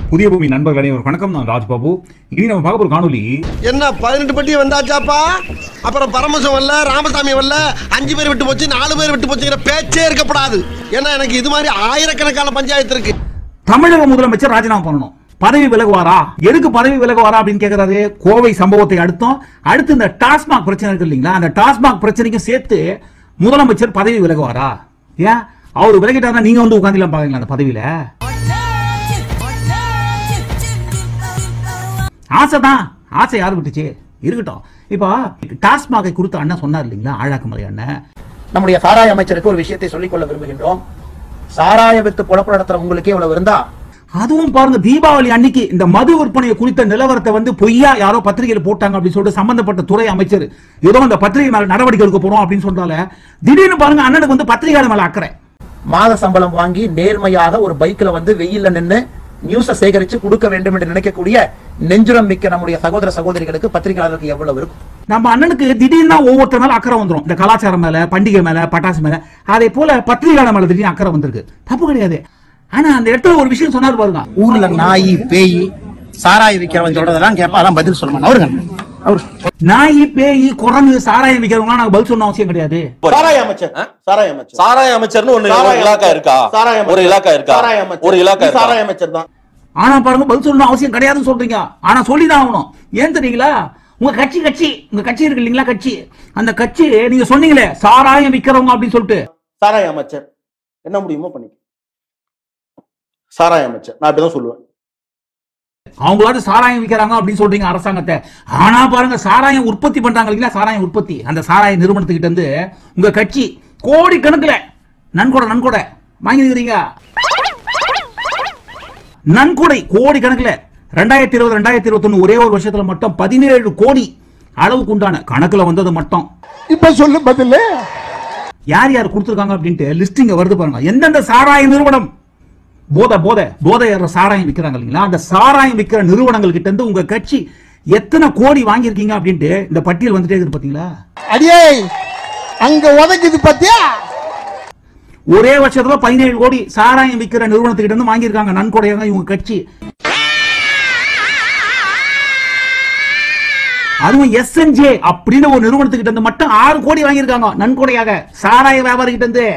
புதிய பூமி நண்பர்கள் அனைவரும் வணக்கம் நான் ராஜ்பாபு இனி நம்ம பார்க்க போற காணொலி என்ன பதினெட்டு பட்டி வந்தாச்சாப்பா அப்புறம் பரமசம் வரல ராமசாமி வரல அஞ்சு பேர் விட்டு போச்சு நாலு பேர் விட்டு போச்சுங்கிற பேச்சே இருக்கப்படாது ஏன்னா எனக்கு இது மாதிரி ஆயிரக்கணக்கான பஞ்சாயத்து இருக்கு தமிழக முதலமைச்சர் ராஜினாமா பண்ணணும் பதவி விலகுவாரா எதுக்கு பதவி விலகுவாரா அப்படின்னு கேக்குறாரு கோவை சம்பவத்தை அடுத்தும் அடுத்து இந்த டாஸ்மாக் பிரச்சனை இருக்கு இல்லைங்களா அந்த டாஸ்மாக் பிரச்சனைக்கும் சேர்த்து முதலமைச்சர் பதவி விலகுவாரா ஏன் அவர் விலகிட்டாருன்னா நீங்க வந்து உட்காந்துலாம் பாருங்களா அந்த பதவியில ஆசைதான் ஆசை யாரு விட்டுச்சு இருக்கட்டும் இப்போ டாஸ்மாகை கொடுத்த அண்ணன் சொன்னார் இல்லைங்களா ஆழாக்குமலை அண்ணன் நம்முடைய சாராய அமைச்சருக்கு ஒரு விஷயத்தை சொல்லிக்கொள்ள விரும்புகின்றோம் சாராய வித்து பொழப்பு நடத்துற உங்களுக்கே இவ்வளவு இருந்தா அதுவும் பாருங்க தீபாவளி அன்னைக்கு இந்த மது விற்பனையை குறித்த நிலவரத்தை வந்து பொய்யா யாரோ பத்திரிகையில் போட்டாங்க அப்படின்னு சொல்லிட்டு சம்பந்தப்பட்ட துறை அமைச்சர் ஏதோ அந்த பத்திரிகை மேல நடவடிக்கை எடுக்க போறோம் அப்படின்னு சொன்னால திடீர்னு பாருங்க அண்ணனுக்கு வந்து பத்திரிகையாளர் மேல அக்கறை மாத சம்பளம் வாங்கி நேர்மையாக ஒரு பைக்ல வந்து வெயில்ல நின்னு நியூஸ சேகரிச்சு கொடுக்க வேண்டும் என்று நினைக்கக்கூடிய நெஞ்சுரம் மிக்க நம்முடைய சகோதர சகோதரிகளுக்கு பத்திரிகையாளருக்கு எவ்வளவு இருக்கும் நம்ம அண்ணனுக்கு திடீர்னு ஒவ்வொருத்தர் மேல அக்கறை வந்துரும் இந்த கலாச்சாரம் மேல பண்டிகை மேல பட்டாசு மேல அதே போல பத்திரிகையாளர் மேல திடீர்னு அக்கறை வந்திருக்கு தப்பு கிடையாது ஆனா அந்த இடத்துல ஒரு விஷயம் சொன்னார் பாருங்க ஊர்ல நாய் பேய் சாராய விக்கிறவன் சொல்றதெல்லாம் கேட்பா அதான் பதில் சொல்ல மாட்டேன் அவருங்க அவரு நாய் பேய் குரங்கு சாராயம் விற்கிறவங்க நாங்க பதில் சொன்ன அவசியம் கிடையாது சாராய அமைச்சர் சாராய அமைச்சர் சாராய அமைச்சர்னு ஒண்ணு சாராய ஒரு இலாக்கா அமைச்சர். இருக்கா சாராய ஒரு அமைச்சர். இலாக்கா இருக்கா சாராய அமைச்சர். ஒரு இலாக்கா நீ இருக்கா சாராய அமைச்சர் தான் ஆனா பாருங்க பதில் சொல்லணும் அவசியம் கிடையாதுன்னு சொல்றீங்க ஆனா சொல்லிதான் ஆகணும் ஏன் தெரியுங்களா உங்க கட்சி கட்சி உங்க கட்சி இருக்கு இல்லைங்களா கட்சி அந்த கட்சி நீங்க சொன்னீங்களே சாராயம் விக்கிறவங்க அப்படின்னு சொல்லிட்டு சாராய அமைச்சர் என்ன முடியுமோ பண்ணிக்க சாராய அமைச்சர் நான் அப்படிதான் சொல்லுவேன் அவங்களாவது சாராயம் விற்கிறாங்க அப்படின்னு சொல்றீங்க அரசாங்கத்தை ஆனா பாருங்க சாராயம் உற்பத்தி பண்றாங்க இல்லைங்களா சாராயம் உற்பத்தி அந்த சாராய நிறுவனத்துக்கிட்ட இருந்து உங்க கட்சி கோடி கணக்குல நன்கொடை நன்கொடை வாங்கிருக்கிறீங்க நன்கொடை கோடி கணக்குல ரெண்டாயிரத்தி இருபது ரெண்டாயிரத்தி இருபத்தொன்னு ஒரே ஒரு வருஷத்துல மட்டும் பதினேழு கோடி அளவுக்கு உண்டான கணக்குல வந்தது மட்டும் இப்ப சொல்லு பதில் யார் யார் கொடுத்துருக்காங்க அப்படின்ட்டு லிஸ்டிங்க வருது பாருங்க எந்தெந்த சாராய நிறுவனம் போதை போதை போதை ஏற சாராயம் விற்கிறாங்க இல்லைங்களா அந்த சாராயம் விற்கிற நிறுவனங்கள் கிட்ட இருந்து உங்க கட்சி எத்தனை கோடி வாங்கியிருக்கீங்க அப்படின்ட்டு இந்த பட்டியல் வந்துட்டே இருக்குது பாத்தீங்களா அடியே அங்க உதைக்குது பத்தியா ஒரே வருஷத்துல பதினேழு கோடி சாராயம் விற்கிற நிறுவனத்துக்கிட்ட இருந்து வாங்கியிருக்காங்க நன்கொடையாக இவங்க கட்சி அதுவும் எஸ்என்ஜே அப்படின்னு ஒரு நிறுவனத்துக்கிட்ட இருந்து மட்டும் ஆறு கோடி வாங்கியிருக்காங்க நன்கொடையாக சாராய வியாபாரி கிட்ட இருந்து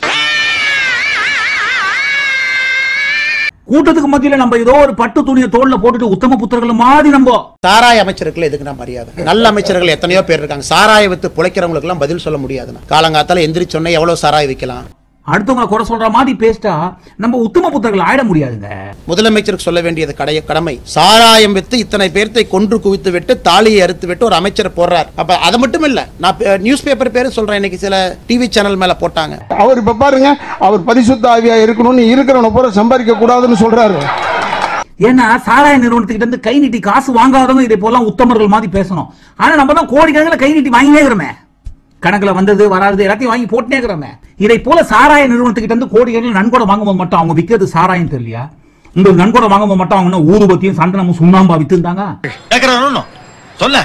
கூட்டத்துக்கு மத்தியில நம்ம ஏதோ ஒரு பட்டு துணியை தோல்ல போட்டுட்டு உத்தம புத்தர்கள் மாதிரி நம்ம சாராய அமைச்சருக்குள்ள எதுக்கு நான் மரியாதை நல்ல அமைச்சர்கள் எத்தனையோ பேர் இருக்காங்க சாராய வித்து பிழைக்கிறவங்களுக்கு எல்லாம் பதில் சொல்ல முடியாதுண்ணா காலங்காத்தால எந்திரிச்சு சொன்ன எவ்வளவு சாராய விற்கலாம் அடுத்தவங்களை குறை சொல்ற மாதிரி பேசிட்டா நம்ம உத்தம புத்தர்கள் ஆயிட முடியாதுங்க முதலமைச்சருக்கு சொல்ல வேண்டியது கடைய கடமை சாராயம் வித்து இத்தனை பேர்த்தை கொன்று குவித்து விட்டு தாலியை அறுத்து விட்டு ஒரு அமைச்சர் போடுறார் அப்ப அது மட்டும் இல்ல நான் நியூஸ் பேப்பர் பேரு சொல்றேன் இன்னைக்கு சில டிவி சேனல் மேல போட்டாங்க அவர் இப்ப பாருங்க அவர் பரிசுத்த ஆவியா இருக்கணும்னு இருக்கிறவன பூரா சம்பாதிக்க கூடாதுன்னு சொல்றாரு ஏன்னா சாராய நிறுவனத்துக்கிட்ட இருந்து கை நீட்டி காசு வாங்காதவங்க இதே போலாம் உத்தமர்கள் மாதிரி பேசணும் ஆனா நம்ம தான் கோடிக்கணக்கில் கை நீட்டி வாங்கினே இருக்கிறோமே கணக்குல வந்தது வராது எல்லாத்தையும் வாங்கி போட்டுனே இருக்கிறோமே இதை போல சாராய நிறுவனத்துக்கிட்ட இருந்து கோடிக்கணக்கில் நன்கொடை வாங்கும்போது மட்டும் அவங்க விற்கிறது சாராயம் தெரியலையா உங்களுக்கு நன்கொடை வாங்கும்போது மட்டும் அவங்க என்ன ஊதுபத்தியும் சந்தனமும் சுண்ணாம்பா வித்துருந்தாங்க சொல்ல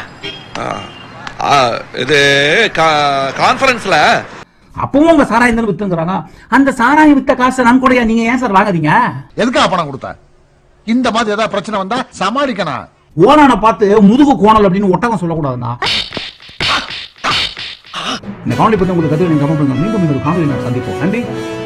இது கான்ஃபரன்ஸ்ல அப்பவும் உங்க சாராயம் தானே வித்துங்கிறாங்க அந்த சாராயம் வித்த காசை நன்கொடையா நீங்க ஏன் சார் வாங்குறீங்க எதுக்காக பணம் கொடுத்த இந்த மாதிரி ஏதாவது பிரச்சனை வந்தா சமாளிக்கணும் ஓனான பார்த்து முதுகு கோணல் அப்படின்னு ஒட்டகம் சொல்லக்கூடாதுண்ணா இந்த காணொலி பத்தி உங்களுக்கு கருத்து நீங்க கமெண்ட் பண்ணுங்க மீண்டும் இந்த ஒரு காணொலி நான் சந்திப்போம் நன்றி